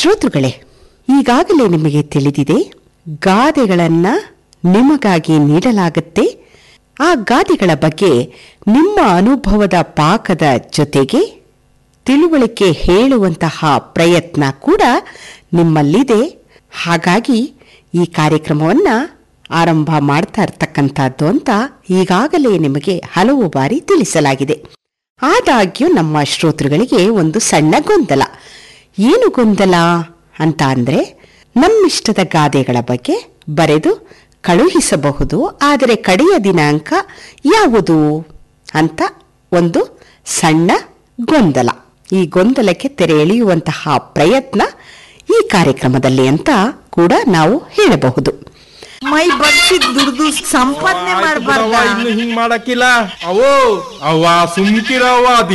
ಶ್ರೋತೃಗಳೇ ಈಗಾಗಲೇ ನಿಮಗೆ ತಿಳಿದಿದೆ ಗಾದೆಗಳನ್ನ ನಿಮಗಾಗಿ ನೀಡಲಾಗುತ್ತೆ ಆ ಗಾದೆಗಳ ಬಗ್ಗೆ ನಿಮ್ಮ ಅನುಭವದ ಪಾಕದ ಜೊತೆಗೆ ತಿಳುವಳಿಕೆ ಹೇಳುವಂತಹ ಪ್ರಯತ್ನ ಕೂಡ ನಿಮ್ಮಲ್ಲಿದೆ ಹಾಗಾಗಿ ಈ ಕಾರ್ಯಕ್ರಮವನ್ನ ಆರಂಭ ಮಾಡ್ತಾ ಇರ್ತಕ್ಕಂಥದ್ದು ಅಂತ ಈಗಾಗಲೇ ನಿಮಗೆ ಹಲವು ಬಾರಿ ತಿಳಿಸಲಾಗಿದೆ ಆದಾಗ್ಯೂ ನಮ್ಮ ಶ್ರೋತೃಗಳಿಗೆ ಒಂದು ಸಣ್ಣ ಗೊಂದಲ ಏನು ಗೊಂದಲ ಅಂತ ಅಂದ್ರೆ ನಮ್ಮಿಷ್ಟದ ಗಾದೆಗಳ ಬಗ್ಗೆ ಬರೆದು ಕಳುಹಿಸಬಹುದು ಆದರೆ ಕಡೆಯ ದಿನಾಂಕ ಯಾವುದು ಅಂತ ಒಂದು ಸಣ್ಣ ಗೊಂದಲ ಈ ಗೊಂದಲಕ್ಕೆ ತೆರೆ ಎಳೆಯುವಂತಹ ಪ್ರಯತ್ನ ಈ ಕಾರ್ಯಕ್ರಮದಲ್ಲಿ ಅಂತ ಕೂಡ ನಾವು ಹೇಳಬಹುದು ಮೈ ಬಗ್ಸಿದ್ ದುಡ್ದು ಸಂಪಾದನೆ ಆಯ್ತು ಮಾಡಬಾರ್ದ ಬಿಡವ್ವ, ಇನ್ನು ಹಿಂಗ್ ಮಾಡಕ್ಕಿಲ್ಲ ಅವೋ ಅವ್ವ ಸುಮ್ಕಿರವ್ವ